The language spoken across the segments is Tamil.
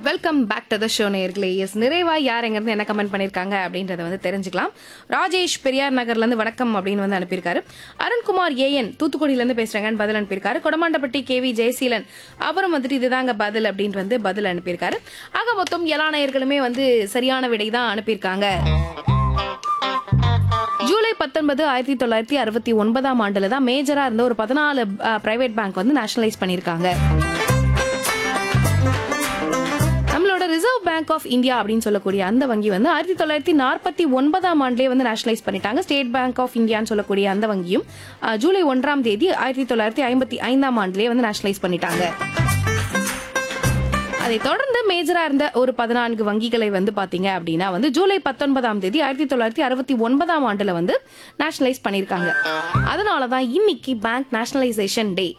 welcome back to the show நேர்களே எஸ் நிறைவா யார் எங்கிருந்து என்ன கமெண்ட் பண்ணியிருக்காங்க அப்படின்றத வந்து தெரிஞ்சுக்கலாம் ராஜேஷ் பெரியார் நகர்ல இருந்து வணக்கம் அப்படின்னு வந்து அனுப்பியிருக்காரு அருண்குமார் ஏஎன் தூத்துக்குடியில இருந்து பேசுறாங்கன்னு பதில் அனுப்பியிருக்காரு கொடமாண்டப்பட்டி கேவி ஜெயசீலன் அவரும் வந்துட்டு இதுதாங்க பதில் அப்படின்ட்டு வந்து பதில் அனுப்பியிருக்காரு ஆக மொத்தம் எல்லா நேயர்களுமே வந்து சரியான விடை தான் அனுப்பியிருக்காங்க ஜூலை பத்தொன்பது ஆயிரத்தி தொள்ளாயிரத்தி அறுபத்தி ஒன்பதாம் ஆண்டுல தான் மேஜரா இருந்த ஒரு பதினாலு பிரைவேட் பேங்க் வந்து நேஷனலைஸ் பண்ணியிருக்காங்க நம்மளோட ரிசர்வ் பேங்க் ஆஃப் இந்தியா அப்படின்னு சொல்லக்கூடிய அந்த வங்கி வந்து ஆயிரத்தி தொள்ளாயிரத்தி நாற்பத்தி ஒன்பதாம் ஆண்டுலேயே வந்து நேஷனலைஸ் பண்ணிட்டாங்க ஸ்டேட் பேங்க் ஆஃப் இந்தியான்னு சொல்லக்கூடிய அந்த வங்கியும் அஹ், ஜூலை ஒன்றாம் தேதி ஆயிரத்தி தொள்ளாயிரத்தி ஐம்பத்தி ஐந்தாம் ஆண்டுலேயே வந்து நேஷனலைஸ் பண்ணிட்டாங்க அதை தொடர்ந்து மேஜரா இருந்த ஒரு பதினான்கு வங்கிகளை வந்து பாத்தீங்க அப்படின்னா வந்து ஜூலை பத்தொன்பதாம் தேதி ஆயிரத்தி தொள்ளாயிரத்தி அறுபத்தி ஒன்பதாம் ஆண்டுல வந்து நேஷனலைஸ் பண்ணியிருக்காங்க அதனாலதான் இன்னைக்கு பேங்க் நேஷனலைசேஷன் டே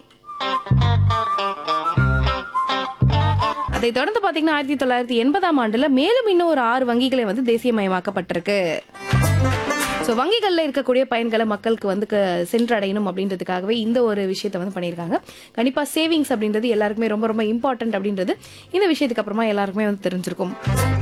அதை தொடர்ந்து பாத்தீங்கன்னா ஆயிரத்தி தொள்ளாயிரத்தி எண்பதாம் ஆண்டுல மேலும் இன்னும் ஒரு ஆறு வங்கிகளை வந்து தேசியமயமாக்கப்பட்டிருக்கு ஸோ வங்கிகளில் இருக்கக்கூடிய பயன்களை மக்களுக்கு வந்து க- சென்றடையணும் அப்படின்றதுக்காகவே இந்த ஒரு விஷயத்தை வந்து பண்ணியிருக்காங்க கண்டிப்பாக சேவிங்ஸ் அப்படின்றது எல்லாருக்குமே ரொம்ப ரொம்ப இம்பார்ட்டன்ட் அப்படின்றது இந்த விஷயத்துக்கு அப்புறமா எல்லாருக்குமே வந்து தெரிஞ்சிருக்கும்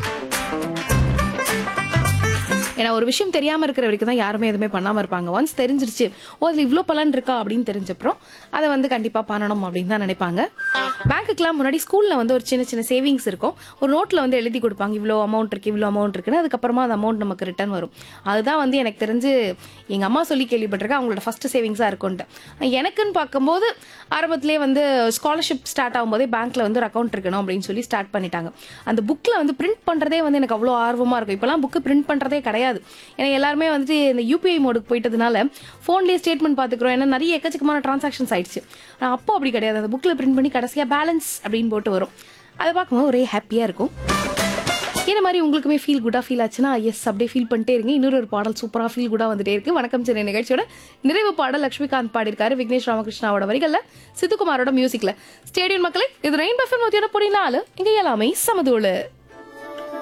ஏன்னா ஒரு விஷயம் தெரியாம இருக்கிற வரைக்கும் தான் யாருமே எதுவுமே பண்ணாம இருப்பாங்க ஒன்ஸ் தெரிஞ்சிருச்சு ஓ அதுல இவ்வளோ பலன் இருக்கா அப்படின்னு தெரிஞ்சப்புறம் அதை வந்து கண்டிப்பா பண்ணணும் அப்படின்னு தான் நினைப்பாங்க பேங்க்குக்கெல்லாம் முன்னாடி ஸ்கூல்ல வந்து ஒரு சின்ன சின்ன சேவிங்ஸ் இருக்கும் ஒரு நோட்ல வந்து எழுதி கொடுப்பாங்க இவ்வளோ அமௌண்ட் இருக்கு இவ்வளோ அமௌண்ட் இருக்குன்னு அதுக்கப்புறமா அந்த அமௌண்ட் நமக்கு ரிட்டர்ன் வரும் அதுதான் வந்து எனக்கு தெரிஞ்சு எங்க அம்மா சொல்லி கேள்விப்பட்டிருக்கேன் அவங்களோட ஃபர்ஸ்ட் சேவிங்ஸா இருக்கும்ட்டு எனக்குன்னு பார்க்கும்போது ஆரம்பத்திலேயே வந்து ஸ்காலர்ஷிப் ஸ்டார்ட் ஆகும்போதே பேங்க்ல வந்து ஒரு அக்கௌண்ட் இருக்கணும் அப்படின்னு சொல்லி ஸ்டார்ட் பண்ணிட்டாங்க அந்த புக்ல வந்து பிரிண்ட் பண்றதே வந்து எனக்கு அவ்வளோ ஆர்வமா இருக்கும் இப்பெல்லாம் புக்கு பிரிண்ட் பண்றதே கிடையாது ஏன்னா எல்லாருமே வந்துட்டு இந்த யூபிஐ மோடுக்கு போயிட்டதுனால ஃபோன்லேயே ஸ்டேட்மெண்ட் பார்த்துக்கிறோம் ஏன்னா நிறைய எக்கச்சக்கமான டிரான்சாக்ஷன்ஸ் ஆயிடுச்சு ஆனால் அப்போ அப்படி கிடையாது அந்த புக்கில் பிரிண்ட் பண்ணி கடைசியாக பேலன்ஸ் அப்படின்னு போட்டு வரும் அதை பார்க்கும்போது ஒரே ஹாப்பியாக இருக்கும் இந்த மாதிரி உங்களுக்குமே ஃபீல் குட்டாக ஃபீல் ஆச்சுன்னா எஸ் அப்படியே ஃபீல் பண்ணிட்டே இருங்க இன்னொரு ஒரு பாடல் சூப்பராக ஃபீல் குட்டாக வந்துட்டே இருக்கு வணக்கம் சென்னை நிகழ்ச்சியோட நிறைவு பாடல் லட்சுமிகாந்த் பாடியிருக்காரு விக்னேஷ் ராமகிருஷ்ணாவோட வரிகளில் சித்துக்குமாரோட மியூசிக்ல ஸ்டேடியம் மக்களே இது ரெயின் பஃபர் மத்தியோட பொடி நாலு இங்கே எல்லாமே சமதூளு